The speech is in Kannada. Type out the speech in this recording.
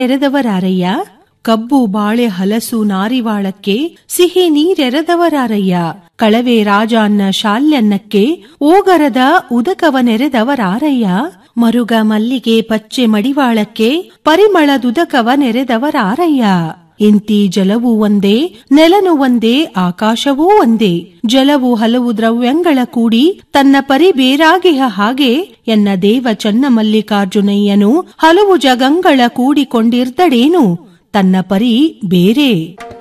ಎರೆದವರಾರಯ್ಯ ಕಬ್ಬು ಬಾಳೆ ಹಲಸು ನಾರಿವಾಳಕ್ಕೆ ಸಿಹಿ ನೀರೆರೆದವರಾರಯ್ಯ ಕಳವೆ ರಾಜಾನ್ನ ಶಾಲ್ಯನ್ನಕ್ಕೆ ಓಗರದ ಉದಕವನೆರೆದವರಾರಯ್ಯ ಮರುಗ ಮಲ್ಲಿಗೆ ಪಚ್ಚೆ ಮಡಿವಾಳಕ್ಕೆ ಪರಿಮಳದುದಕವ ನೆರೆದವರಾರಯ್ಯ ಇಂತಿ ಜಲವೂ ಒಂದೇ ನೆಲನು ಒಂದೇ ಆಕಾಶವೂ ಒಂದೇ ಜಲವು ಹಲವು ದ್ರವ್ಯಂಗಳ ಕೂಡಿ ತನ್ನ ಪರಿ ಬೇರಾಗಿಹ ಹಾಗೆ ಎನ್ನ ದೇವ ಚನ್ನಮಲ್ಲಿಕಾರ್ಜುನಯ್ಯನು ಹಲವು ಜಗಂಗಳ ಕೂಡಿಕೊಂಡಿರ್ದಡೇನು ತನ್ನ ಪರಿ ಬೇರೆ